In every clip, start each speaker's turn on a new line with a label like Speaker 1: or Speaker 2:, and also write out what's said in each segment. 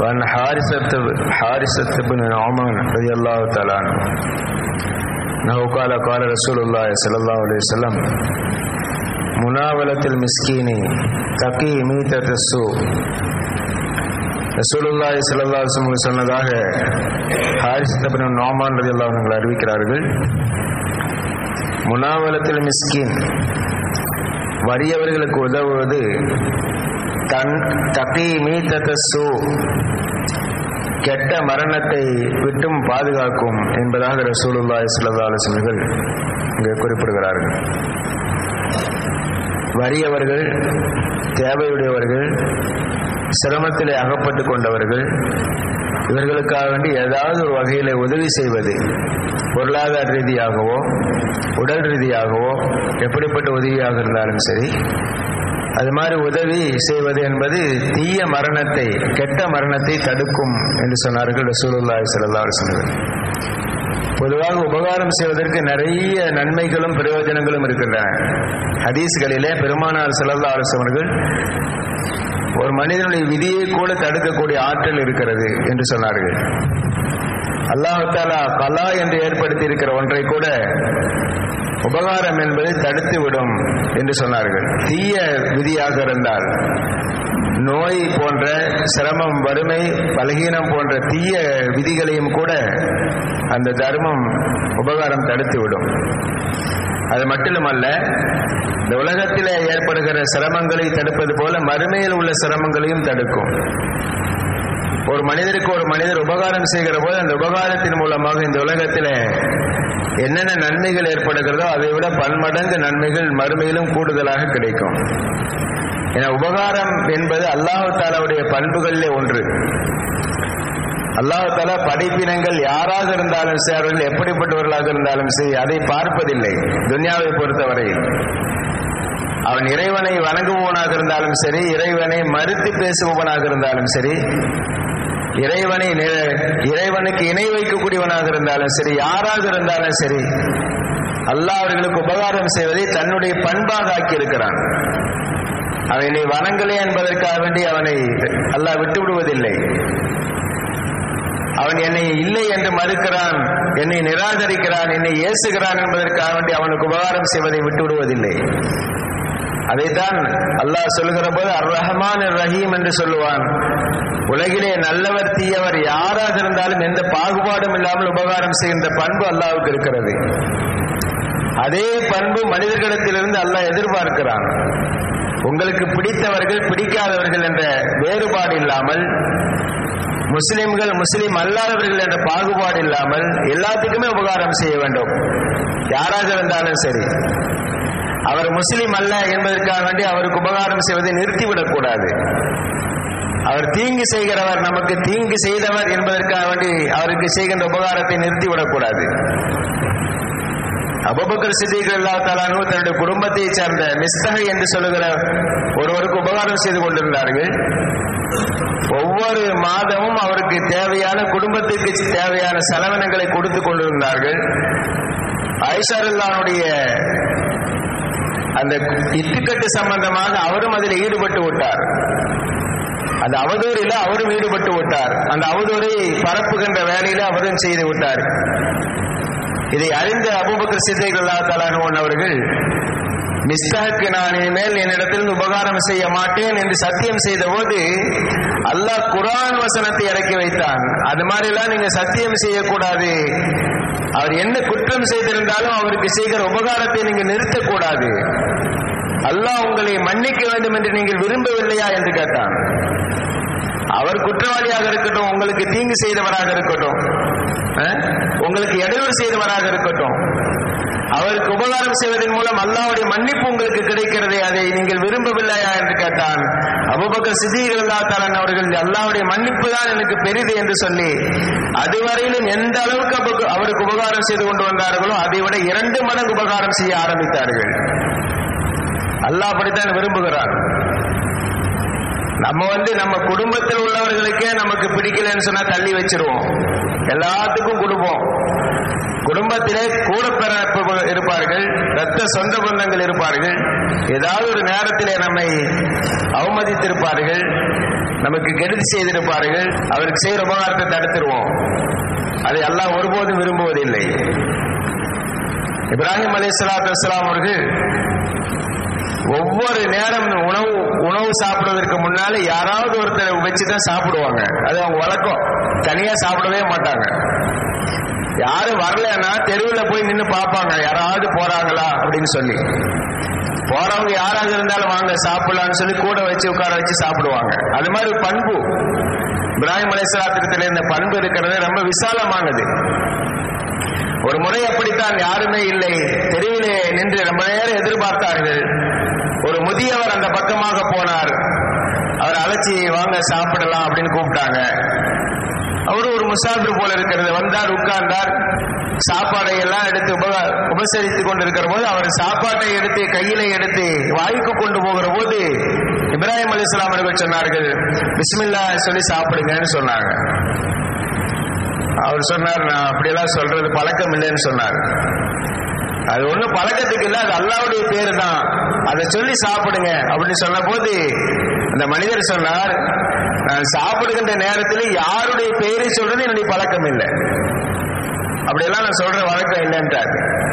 Speaker 1: وعن حارثة حارثة بن نعمان رضي الله تعالى عنه أنه قال قال رسول الله صلى الله عليه وسلم مناولة المسكين تقي ميتة السوء ரசூலுல்லாஹி ஸல்லல்லாஹு அலைஹி வஸல்லம் சொன்னதாக ஹாரிஸ் இப்னு நோமான் ரலியல்லாஹு அன்ஹு அறிவிக்கிறார்கள் முனாவலத்தில் மிஸ்கின் வறியவர்களுக்கு உதவுவது தன் தகி மீத்தசு கெட்ட மரணத்தை விட்டும் பாதுகாக்கும் என்பதாக ரசூலுல்லாஹி ஸல்லல்லாஹு அலைஹி வஸல்லம் இங்கே குறிப்பிடுகிறார்கள் வறியவர்கள் தேவையுடையவர்கள் சிரமத்திலே அகப்பட்டு கொண்டவர்கள் இவர்களுக்காக வேண்டி ஏதாவது ஒரு வகையில் உதவி செய்வது பொருளாதார ரீதியாகவோ உடல் ரீதியாகவோ எப்படிப்பட்ட உதவியாக இருந்தாலும் சரி அது மாதிரி உதவி செய்வது என்பது தீய மரணத்தை கெட்ட மரணத்தை தடுக்கும் என்று சொன்னார்கள் ரசூலுல்லாஹி ஸல்லல்லாஹு அலைஹி வஸல்லம் பொதுவாக உபகாரம் செய்வதற்கு நிறைய நன்மைகளும் பிரயோஜனங்களும் இருக்கின்றன ஹதீஸ்களிலே பெருமானார் ஸல்லல்லாஹு அலைஹி வஸல்லம் ஒரு மனிதனுடைய விதியை கூட தடுக்கக்கூடிய ஆற்றல் இருக்கிறது என்று சொன்னார்கள் அல்லாஹாலா கலா என்று ஏற்படுத்தி இருக்கிற ஒன்றை கூட உபகாரம் என்பது தடுத்து விடும் என்று சொன்னார்கள் தீய விதியாக இருந்தால் நோய் போன்ற சிரமம் வறுமை பலகீனம் போன்ற தீய விதிகளையும் கூட அந்த தர்மம் உபகாரம் தடுத்து விடும் அது மட்டுமல்ல இந்த உலகத்திலே ஏற்படுகிற சிரமங்களை தடுப்பது போல மறுமையில் உள்ள சிரமங்களையும் தடுக்கும் ஒரு மனிதருக்கு ஒரு மனிதர் உபகாரம் செய்கிற போது அந்த உபகாரத்தின் மூலமாக இந்த உலகத்தில் என்னென்ன நன்மைகள் ஏற்படுகிறதோ அதை விட பன்மடங்கு நன்மைகள் மறுமையிலும் கூடுதலாக கிடைக்கும் என உபகாரம் என்பது அல்லாஹு தாலாவுடைய பண்புகளிலே ஒன்று அல்லாஹு தாலா படைப்பினங்கள் யாராக இருந்தாலும் சரி அவர்கள் எப்படிப்பட்டவர்களாக இருந்தாலும் சரி அதை பார்ப்பதில்லை துன்யாவை பொறுத்தவரையில் அவன் இறைவனை வணங்குபவனாக இருந்தாலும் சரி இறைவனை மறுத்து பேசுபவனாக இருந்தாலும் சரி இறைவனை இறைவனுக்கு இணை வைக்கக்கூடியவனாக இருந்தாலும் சரி யாராக இருந்தாலும் சரி அல்லாஹ் அவர்களுக்கு உபகாரம் செய்வதை தன்னுடைய பண்பாக ஆக்கி இருக்கிறான் அவனை வணங்கலே என்பதற்காக வேண்டி அவனை அல்லாஹ் விட்டு விடுவதில்லை அவன் என்னை இல்லை என்று மறுக்கிறான் என்னை நிராகரிக்கிறான் என்னை ஏசுகிறான் என்பதற்காக வேண்டி அவனுக்கு உபகாரம் செய்வதை விட்டு விடுவதில்லை அதைத்தான் அல்லாஹ் சொல்லுகிற போது அர் ரஹமான் ரஹீம் என்று சொல்லுவான் உலகிலே நல்லவர் தீயவர் யாராக இருந்தாலும் எந்த பாகுபாடும் இல்லாமல் உபகாரம் செய்கின்ற பண்பு அல்லாவுக்கு இருக்கிறது அதே பண்பு மனிதர்களிடத்திலிருந்து அல்லாஹ் எதிர்பார்க்கிறான் உங்களுக்கு பிடித்தவர்கள் பிடிக்காதவர்கள் என்ற வேறுபாடு இல்லாமல் முஸ்லிம்கள் முஸ்லிம் அல்லாதவர்கள் என்ற பாகுபாடு இல்லாமல் எல்லாத்துக்குமே உபகாரம் செய்ய வேண்டும் யாராக இருந்தாலும் சரி அவர் முஸ்லிம் அல்ல என்பதற்காக வேண்டி அவருக்கு உபகாரம் செய்வதை நிறுத்திவிடக் கூடாது அவர் தீங்கு செய்கிறவர் நமக்கு தீங்கு செய்தவர் என்பதற்காக வேண்டி அவருக்கு செய்கின்ற உபகாரத்தை நிறுத்திவிடக் கூடாது அபுபக்கர் சித்திகள் அல்லா தலானு தன்னுடைய குடும்பத்தை சேர்ந்த மிஸ்தகை என்று சொல்லுகிற ஒருவருக்கு உபகாரம் செய்து கொண்டிருந்தார்கள் ஒவ்வொரு மாதமும் அவருக்கு தேவையான குடும்பத்திற்கு தேவையான செலவினங்களை கொடுத்து கொண்டிருந்தார்கள் ஐஷாருல்லானுடைய அந்த இட்டுக்கட்டு சம்பந்தமாக அவரும் அதில் ஈடுபட்டு விட்டார் அந்த அவதூறில அவரும் ஈடுபட்டு விட்டார் அந்த அவதூறை பரப்புகின்ற வேலையில அவரும் செய்து விட்டார் இதை அறிந்த அபுபக்கர் சித்தைகள் அல்லா தலான் அவர்கள் மிஸ்தகக்கு நான் இனிமேல் என்னிடத்திலிருந்து உபகாரம் செய்ய மாட்டேன் என்று சத்தியம் செய்த போது அல்லாஹ் குரான் வசனத்தை இறக்கி வைத்தான் அது மாதிரிலாம் நீங்க சத்தியம் செய்யக்கூடாது அவர் என்ன குற்றம் செய்திருந்தாலும் அவருக்கு செய்கிற உபகாரத்தை நீங்க நிறுத்தக்கூடாது அல்லாஹ் உங்களை மன்னிக்க வேண்டும் என்று நீங்கள் விரும்பவில்லையா என்று கேட்டான் அவர் குற்றவாளியாக இருக்கட்டும் உங்களுக்கு தீங்கு செய்தவராக இருக்கட்டும் உங்களுக்கு இடையூறு செய்தவராக இருக்கட்டும் அவருக்கு உபகாரம் செய்வதன் மூலம் அல்லாவுடைய மன்னிப்பு உங்களுக்கு கிடைக்கிறதே அதை நீங்கள் விரும்பவில்லையா என்று கேட்டான் அபுபக்கர் சிதீர் அல்லா தாலன் அவர்கள் அல்லாவுடைய மன்னிப்பு தான் எனக்கு பெரிது என்று சொல்லி அதுவரையிலும் எந்த அளவுக்கு அவருக்கு உபகாரம் செய்து கொண்டு வந்தார்களோ அதை விட இரண்டு மடங்கு உபகாரம் செய்ய ஆரம்பித்தார்கள் அல்லாஹ் அப்படித்தான் விரும்புகிறார் நம்ம வந்து நம்ம குடும்பத்தில் உள்ளவர்களுக்கே நமக்கு பிடிக்கலன்னு சொன்னா தள்ளி வச்சிருவோம் எல்லாத்துக்கும் கொடுப்போம் குடும்பத்திலே கூட பிறப்பு இருப்பார்கள் ரத்த சொந்த பந்தங்கள் இருப்பார்கள் ஏதாவது ஒரு நேரத்திலே நம்மை அவமதித்திருப்பார்கள் நமக்கு கெடுதி செய்திருப்பார்கள் அவருக்கு செய்கிற உபகாரத்தை தடுத்துருவோம் அதை அல்லாஹ் ஒருபோதும் விரும்புவதில்லை இப்ராஹிம் அலி சலாத்து அவர்கள் ஒவ்வொரு நேரம் உணவு உணவு சாப்பிடுவதற்கு முன்னால யாராவது ஒருத்தரை வச்சு தான் சாப்பிடுவாங்க அது அவங்க வழக்கம் தனியா சாப்பிடவே மாட்டாங்க யாரும் வரலன்னா தெருவில் போய் நின்று பார்ப்பாங்க யாராவது போறாங்களா அப்படின்னு சொல்லி போறவங்க யாராவது இருந்தாலும் வாங்க சாப்பிடலாம்னு சொல்லி கூட வச்சு உட்கார வச்சு சாப்பிடுவாங்க அது மாதிரி ஒரு பண்பு இப்ராஹிம் அலைசலாத்திரத்தில் இந்த பண்பு இருக்கிறது ரொம்ப விசாலமானது ஒரு முறை அப்படித்தான் யாருமே இல்லை தெருவிலே நின்று ரொம்ப நேரம் எதிர்பார்த்தார்கள் ஒரு முதியவர் அந்த பக்கமாக போனார் அவர் அழைச்சி வாங்க சாப்பிடலாம் அப்படின்னு கூப்பிட்டாங்க அவரு ஒரு முசாஃபிர் போல இருக்கிறது வந்தார் உட்கார்ந்தார் சாப்பாடை எல்லாம் எடுத்து உப உபசரித்துக் கொண்டிருக்கிற போது அவர் சாப்பாட்டை எடுத்து கையில எடுத்து வாய்க்கு கொண்டு போகிற போது இப்ராஹிம் அலி இஸ்லாம் அவர்கள் சொன்னார்கள் பிஸ்மில்லா சொல்லி சாப்பிடுங்கன்னு சொன்னாங்க அவர் சொன்னார் நான் அப்படியெல்லாம் சொல்றது பழக்கம் இல்லைன்னு சொன்னார் அது ஒண்ணும் பழக்கத்துக்கு இல்லை அது அல்லாவுடைய பேரு தான் அதை சொல்லி சாப்பிடுங்க அப்படின்னு சொன்ன போது அந்த மனிதர் சொன்னார் நான் சாப்பிடுகின்ற நேரத்தில் யாருடைய பெயரை சொல்றது என்னுடைய பழக்கம் இல்லை அப்படியெல்லாம் நான் சொல்ற வழக்கம் இல்லைன்றார்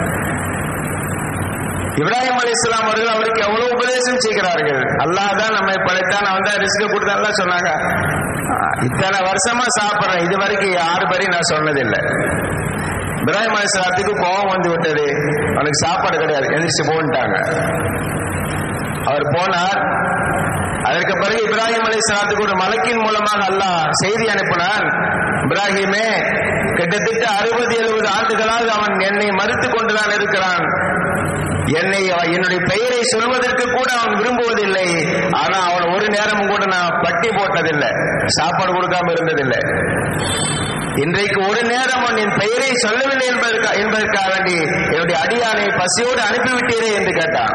Speaker 1: இப்ராஹிம் அலி இஸ்லாம் அவர்கள் அவருக்கு எவ்வளவு உபதேசம் செய்கிறார்கள் அல்லாஹ் தான் நம்மை படைத்தான் அவன் தான் ரிஸ்க் கொடுத்தான் சொன்னாங்க இத்தனை வருஷமா சாப்பிடுறேன் இது வரைக்கும் யாரு படி நான் சொன்னதில்லை இப்ராஹிம் அலி இஸ்லாத்துக்கு கோபம் வந்து விட்டது அவனுக்கு சாப்பாடு கிடையாது எந்திரிச்சு போன்ட்டாங்க அவர் போனார் அதற்கு பிறகு இப்ராஹிம் அலி இஸ்லாத்துக்கு ஒரு மலக்கின் மூலமாக அல்லாஹ் செய்தி அனுப்பினான் இப்ராஹிமே கிட்டத்தட்ட அறுபது எழுபது ஆண்டுகளாக அவன் என்னை மறுத்து கொண்டுதான் இருக்கிறான் என்னை என்னுடைய பெயரை சொல்வதற்கு கூட அவன் விரும்புவதில்லை ஆனா அவன் ஒரு நேரமும் கூட நான் பட்டி போட்டதில்லை சாப்பாடு கொடுக்காம இருந்ததில்லை இன்றைக்கு ஒரு நேரம் அவன் என் பெயரை சொல்லவில்லை என்பதற்கா என்பதற்காக வேண்டி என்னுடைய அடியானை பசியோடு அனுப்பிவிட்டீரே என்று கேட்டான்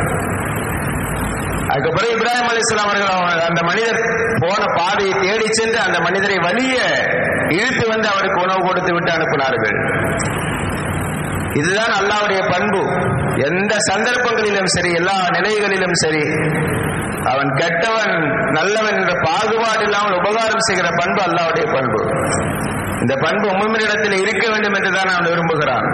Speaker 1: அதுக்கப்புறம் இப்ராஹிம் அலி இஸ்லாம் அவர்கள் அந்த மனிதர் போன பாதையை தேடி சென்று அந்த மனிதரை வலிய இழுத்து வந்து அவருக்கு உணவு கொடுத்து விட்டு அனுப்பினார்கள் இதுதான் அல்லாவுடைய பண்பு எந்த சந்தர்ப்பங்களிலும் சரி எல்லா நிலைகளிலும் சரி அவன் கெட்டவன் நல்லவன் என்ற பாகுபாடு இல்லாமல் உபகாரம் செய்கிற பண்பு அல்லாவுடைய பண்பு இந்த பண்பு உம்மனிடத்தில் இருக்க வேண்டும் என்றுதான் அவன் விரும்புகிறான்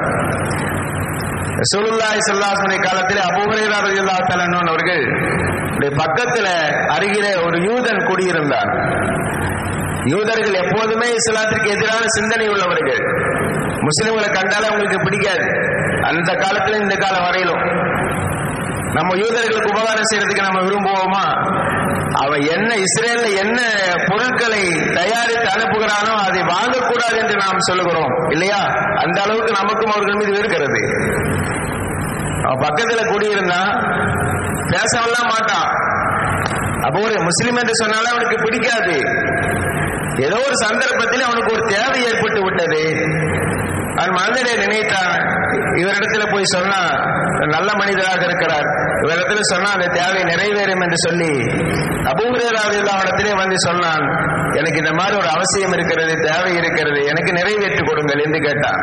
Speaker 1: சுருல்லாய் சொல்லாசனை காலத்தில் அபுஹரேரா அவர்கள் பக்கத்துல அருகிலே ஒரு யூதன் குடியிருந்தான் யூதர்கள் எப்போதுமே இஸ்லாத்திற்கு எதிரான சிந்தனை உள்ளவர்கள் முஸ்லிம்களை கண்டாலே அவங்களுக்கு பிடிக்காது அந்த காலத்துல இந்த காலம் வரையிலும் நம்ம யூதர்களுக்கு உபகாரம் செய்யறதுக்கு நம்ம விரும்புவோமா அவன் என்ன இஸ்ரேல்ல என்ன பொருட்களை தயாரித்து அனுப்புகிறானோ அதை வாங்கக்கூடாது என்று நாம் சொல்லுகிறோம் இல்லையா அந்த அளவுக்கு நமக்கும் அவர்கள் மீது இருக்கிறது அவன் பக்கத்துல குடியிருந்தா பேசவெல்லாம் மாட்டான் அப்போ ஒரு முஸ்லிம் என்று சொன்னாலும் அவனுக்கு பிடிக்காது ஏதோ ஒரு சந்தர்ப்பத்தில் அவனுக்கு ஒரு தேவை ஏற்பட்டு விட்டது அவன் மனதிலே நினைத்தான் இவரிடத்துல போய் சொன்னா நல்ல மனிதராக இருக்கிறார் இவரிடத்துல சொன்னா அந்த தேவை நிறைவேறும் என்று சொல்லி அபூரராவிடத்திலே வந்து சொன்னான் எனக்கு இந்த மாதிரி ஒரு அவசியம் இருக்கிறது தேவை இருக்கிறது எனக்கு நிறைவேற்றி கொடுங்கள் என்று கேட்டான்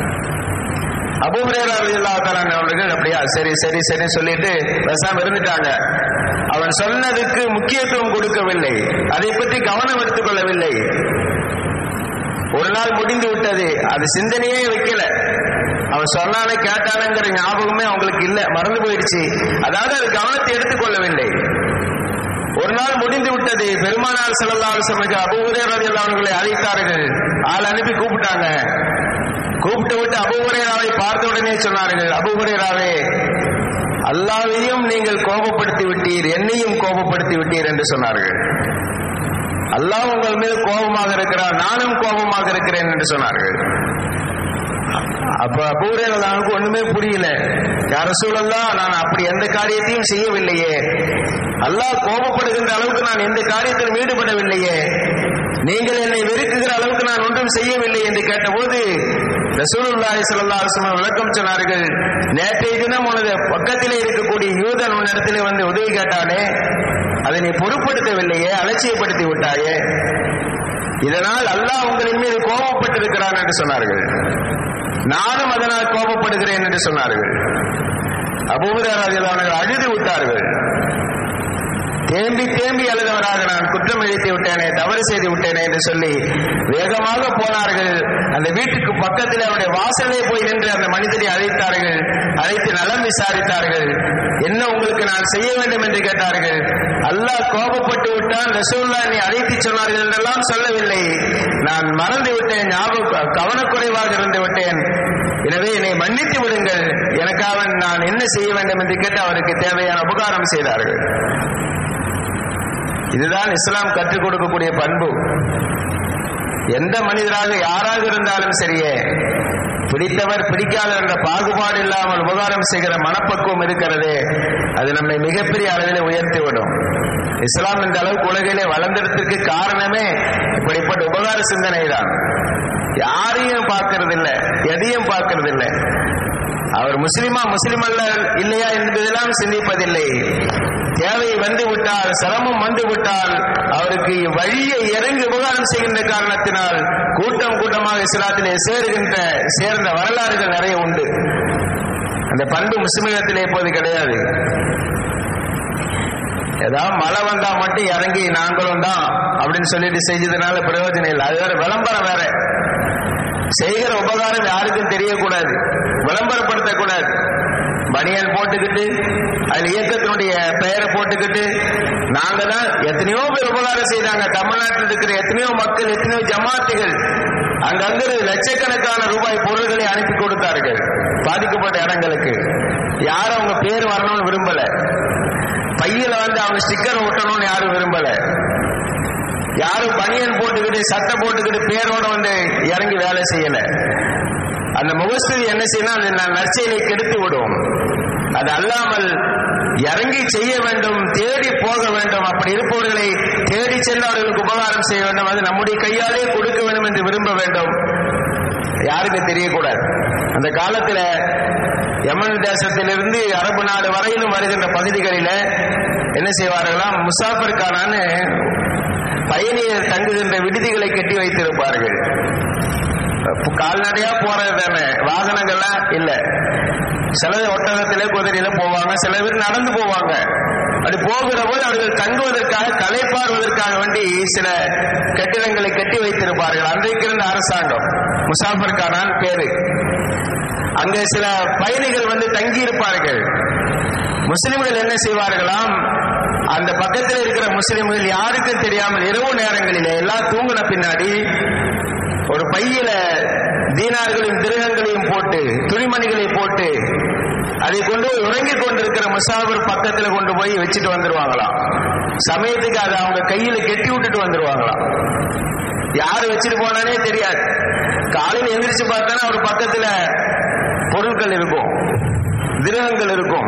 Speaker 1: அவர்கள் அப்படியா சரி சரி சரி சொல்லிட்டு பேசாம இருந்துட்டாங்க அவன் சொன்னதுக்கு முக்கியத்துவம் கொடுக்கவில்லை அதை பற்றி கவனம் எடுத்துக் கொள்ளவில்லை ஒரு நாள் முடிந்து விட்டது அது சிந்தனையே வைக்கல அவன் சொன்னானே கேட்டானுங்கிற ஞாபகமே அவங்களுக்கு இல்ல மறந்து போயிடுச்சு அதாவது அது கவனத்தை எடுத்துக்கொள்ளவில்லை ஒரு நாள் முடிந்து விட்டது பெருமானார் செல்லல்லால் சமைக்க அபூரேரதி அவர்களை அழைத்தார்கள் ஆள் அனுப்பி கூப்பிட்டாங்க கூப்பிட்டு விட்டு அபுஹுரேராவை பார்த்த உடனே சொன்னார்கள் அபுஹுரேராவே அல்லாவையும் நீங்கள் கோபப்படுத்தி விட்டீர் என்னையும் கோபப்படுத்தி விட்டீர் என்று சொன்னார்கள் அல்லாஹ் உங்கள் மீது கோபமாக இருக்கிறார் நானும் கோபமாக இருக்கிறேன் என்று சொன்னார்கள் அப்ப அபூரேரதானுக்கு ஒண்ணுமே புரியல யார சூழல்லா நான் அப்படி எந்த காரியத்தையும் செய்யவில்லையே அல்லாஹ் கோபப்படுகின்ற அளவுக்கு நான் எந்த காரியத்திலும் ஈடுபடவில்லையே நீங்கள் என்னை வெறுக்குகிற அளவுக்கு நான் ஒன்றும் செய்யவில்லை என்று கேட்டபோது ரசூலுல்லாஹி ஸல்லல்லாஹு அலைஹி வஸல்லம் விளக்கம் சொன்னார்கள் நேற்றைய தினம் உனது பக்கத்திலே இருக்கக்கூடிய யூதன் உன்னிடத்திலே வந்து உதவி கேட்டானே அதை நீ பொருட்படுத்தவில்லையே அலட்சியப்படுத்தி விட்டாயே இதனால் அல்லாஹ் உங்களின் மீது கோபப்பட்டிருக்கிறான் என்று சொன்னார்கள் நானும் அதனால் கோபப்படுகிறேன் என்று சொன்னார்கள் அபூபராஜர்கள் அழுது விட்டார்கள் தேம்பி தேம்பி அழுதவராக நான் குற்றம் இழைத்து விட்டேனே தவறு செய்து விட்டேனே என்று சொல்லி வேகமாக போனார்கள் அந்த வீட்டுக்கு பக்கத்தில் அவருடைய வாசலே போய் நின்று அந்த மனிதரை அழைத்தார்கள் அழைத்து நலம் விசாரித்தார்கள் என்ன உங்களுக்கு நான் செய்ய வேண்டும் என்று கேட்டார்கள் அல்லாஹ் கோபப்பட்டு விட்டான் ரசூல்லா நீ அழைத்து சொன்னார்கள் என்றெல்லாம் சொல்லவில்லை நான் மறந்து விட்டேன் ஞாபக கவனக்குறைவாக இருந்து விட்டேன் எனவே என்னை மன்னித்து விடுங்கள் எனக்காக நான் என்ன செய்ய வேண்டும் என்று கேட்டு அவருக்கு தேவையான உபகாரம் செய்தார்கள் இதுதான் இஸ்லாம் கற்றுக் கொடுக்கக்கூடிய பண்பு எந்த மனிதராக யாராக இருந்தாலும் சரியே பிடித்தவர் பிடிக்காதவர் என்ற பாகுபாடு இல்லாமல் உபகாரம் செய்கிற மனப்பக்குவம் இருக்கிறதே அது நம்மை மிகப்பெரிய அளவில் உயர்த்திவிடும் இஸ்லாம் இந்த அளவுக்கு உலகிலே வளர்ந்ததற்கு காரணமே இப்படிப்பட்ட உபகார சிந்தனை தான் யாரையும் பார்க்கறது இல்லை எதையும் பார்க்கறது இல்லை அவர் முஸ்லிமா முஸ்லிம் அல்ல இல்லையா என்பதெல்லாம் சிந்திப்பதில்லை தேவை வந்து விட்டால் சிரமம் வந்து விட்டால் அவருக்கு வழியை இறங்கி உபகாரம் செய்கின்ற காரணத்தினால் கூட்டம் கூட்டமாக இஸ்லாத்திலே சேருகின்ற சேர்ந்த வரலாறுகள் நிறைய உண்டு அந்த பண்பு முஸ்லிமத்திலே இப்போது கிடையாது ஏதாவது மழை வந்தா மட்டும் இறங்கி நாங்களும் தான் அப்படின்னு சொல்லிட்டு செஞ்சதுனால பிரயோஜனம் இல்லை அது வேற விளம்பரம் வேற செய்கிற உபகாரம் யாருக்கும் தெரியக்கூடாது விளம்பரப்படுத்தக்கூடாது பனியன் போட்டுக்கிட்டு அதுல இயக்கத்தினுடைய பெயரை போட்டுக்கிட்டு நாங்க தான் எத்தனையோ பேர் உபகாரம் செய்தாங்க தமிழ்நாட்டில் இருக்கிற எத்தனையோ மக்கள் எத்தனையோ ஜமாத்துகள் அங்கங்க லட்சக்கணக்கான ரூபாய் பொருள்களை அனுப்பி கொடுத்தார்கள் பாதிக்கப்பட்ட இடங்களுக்கு யாரும் அவங்க பேர் வரணும்னு விரும்பல பையில வந்து அவங்க ஸ்டிக்கர் ஒட்டணும்னு யாரும் விரும்பல யாரும் பனியன் போட்டுக்கிட்டு சட்டை போட்டுக்கிட்டு பேரோட வந்து இறங்கி வேலை செய்யல அந்த முகஸ்துதி என்ன செய்யணும் அது நற்செயலை கெடுத்து விடும் அது அல்லாமல் இறங்கி செய்ய வேண்டும் தேடி போக வேண்டும் அப்படி இருப்பவர்களை தேடி சென்று அவர்களுக்கு உபகாரம் செய்ய வேண்டும் அது நம்முடைய கையாலே கொடுக்க வேண்டும் என்று விரும்ப வேண்டும் யாருக்கு தெரியக்கூடாது அந்த காலத்துல யமன் தேசத்திலிருந்து அரபு நாடு வரையிலும் வருகின்ற பகுதிகளில என்ன செய்வார்களாம் முசாஃபர் கானான்னு பயணியர் தங்குகின்ற விடுதிகளை கட்டி வைத்திருப்பார்கள் கால்நடையா போறது தானே வாகனங்கள்லாம் இல்ல சில ஒட்டகத்திலே குதிரையில போவாங்க சில பேர் நடந்து போவாங்க அப்படி போகிற போது அவர்கள் தங்குவதற்காக களைப்பாடுவதற்காக வேண்டி சில கட்டிடங்களை கட்டி வைத்திருப்பார்கள் அன்றைக்கு இருந்த அரசாங்கம் முசாஃபர் கானான் பேரு அங்க சில பயணிகள் வந்து தங்கி இருப்பார்கள் முஸ்லிம்கள் என்ன செய்வார்களாம் அந்த பக்கத்தில் இருக்கிற முஸ்லிம்கள் யாருக்கும் தெரியாமல் இரவு நேரங்களிலே எல்லாம் தூங்கின பின்னாடி ஒரு பையில தீனார்களையும் திருகங்களையும் போட்டு துணிமணிகளை போட்டு அதை கொண்டு போய் உறங்கிக் கொண்டிருக்கிற முசாபர் பக்கத்துல கொண்டு போய் வச்சுட்டு வந்துருவாங்களாம் சமயத்துக்கு அதை அவங்க கையில கெட்டி விட்டுட்டு வந்துருவாங்களாம் யாரு வச்சுட்டு போனானே தெரியாது காலையில் எந்திரிச்சு பார்த்தானா அவர் பக்கத்துல பொருட்கள் இருக்கும் திருகங்கள் இருக்கும்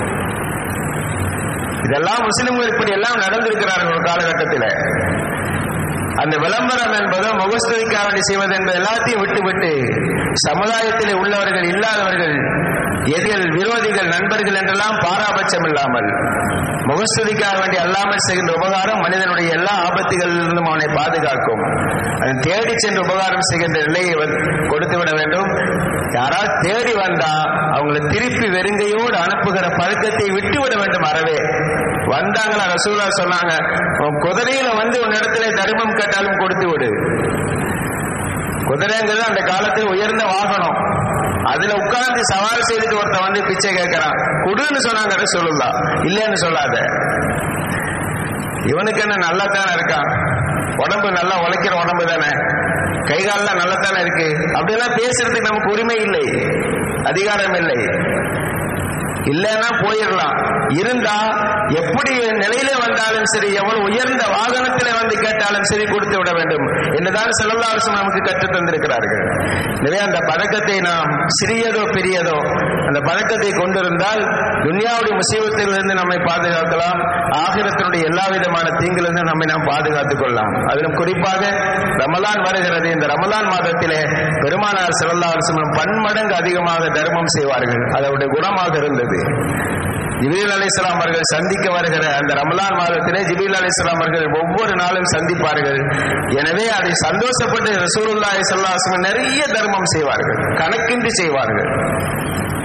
Speaker 1: இதெல்லாம் முஸ்லிம்கள் இப்படி எல்லாம் நடந்திருக்கிறார்கள் ஒரு காலகட்டத்தில் அந்த விளம்பரம் என்பதோ முகஸ்துதிக்காக வேண்டி செய்வது என்பது எல்லாத்தையும் விட்டுவிட்டு சமுதாயத்தில் உள்ளவர்கள் இல்லாதவர்கள் எதிர்கள் விரோதிகள் நண்பர்கள் என்றெல்லாம் பாராபட்சம் இல்லாமல் முகஸ்துதிக்காக வேண்டி அல்லாமல் செய்கின்ற உபகாரம் மனிதனுடைய எல்லா ஆபத்துகளிலிருந்தும் அவனை பாதுகாக்கும் அதை தேடி சென்று உபகாரம் செய்கின்ற நிலையை கொடுத்து விட வேண்டும் யாராவது தேடி வந்தா அவங்களை திருப்பி வெறுங்கையோடு அனுப்புகிற பழக்கத்தை விட்டு விட வேண்டும் அறவே வந்தாங்களா ரசூலா சொன்னாங்க குதிரையில வந்து உன் இடத்துல தர்மம் கேட்டாலும் கொடுத்து விடு குதிரைங்கிறது அந்த காலத்தில் உயர்ந்த வாகனம் அதுல உட்கார்ந்து சவால் செய்துட்டு ஒருத்தன் வந்து பிச்சை கேட்கறான் குடுன்னு சொன்னாங்க சொல்லுதா இல்லைன்னு சொல்லாத இவனுக்கு என்ன நல்லா தானே இருக்கான் உடம்பு நல்லா உழைக்கிற உடம்பு தானே கை காலெல்லாம் நல்லா தானே இருக்கு அப்படியெல்லாம் பேசுறதுக்கு நமக்கு உரிமை இல்லை அதிகாரம் இல்லை இல்லைன்னா போயிடலாம் இருந்தா எப்படி நிலையில வந்தாலும் சரி எவ்வளவு உயர்ந்த வாகனத்திலே வந்து கேட்டாலும் சரி கொடுத்து விட வேண்டும் என்றுதான் செல்லல்லாசம் நமக்கு கற்றுத் தந்திருக்கிறார்கள் எனவே அந்த பழக்கத்தை நாம் சிறியதோ பெரியதோ அந்த பழக்கத்தை கொண்டிருந்தால் துன்யாவுடைய முசீபத்திலிருந்து நம்மை பாதுகாக்கலாம் ஆகிரத்தினுடைய எல்லா விதமான தீங்கிலிருந்து நம்மை நாம் பாதுகாத்துக் கொள்ளலாம் அதிலும் குறிப்பாக ரமலான் வருகிறது இந்த ரமலான் மாதத்திலே பெருமானார் செல்லல்லா அலுவலம் பன்மடங்கு அதிகமாக தர்மம் செய்வார்கள் அது அவருடைய குணமாக இருந்தது ஜிபீல் அலிஸ்லாம் அவர்கள் சந்திக்க வருகிற அந்த ரமலான் மாதத்திலே ஜிபீல் அலிஸ்லாம் அவர்கள் ஒவ்வொரு நாளும் சந்திப்பார்கள் எனவே அதை சந்தோஷப்பட்டு ரசூலுல்லாஹி ஸல்லல்லாஹு அலைஹி வஸல்லம் நிறைய தர்மம் செய்வார்கள் கணக்கின்றி செய்வார்கள்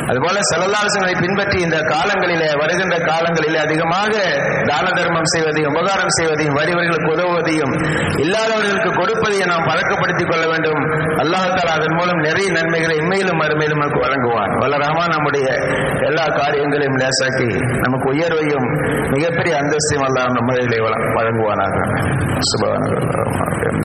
Speaker 1: அதுபோல செலலாசங்களை பின்பற்றி இந்த காலங்களிலே வருகின்ற காலங்களிலே அதிகமாக தான தர்மம் செய்வதையும் உபகாரம் செய்வதையும் வறியவர்களுக்கு உதவுவதையும் இல்லாதவர்களுக்கு கொடுப்பதையும் நாம் பழக்கப்படுத்திக் கொள்ள வேண்டும் அல்லாஹால அதன் மூலம் நிறைய நன்மைகளை இன்மையிலும் மறுமையிலும் நமக்கு வழங்குவான் வல்லரமா நம்முடைய எல்லா காரியங்களையும் லேசாக்கி நமக்கு உயர்வையும் மிகப்பெரிய அந்தஸ்தையும் அல்லாஹ் நம்மதிலே வழங்குவானாக சுபகான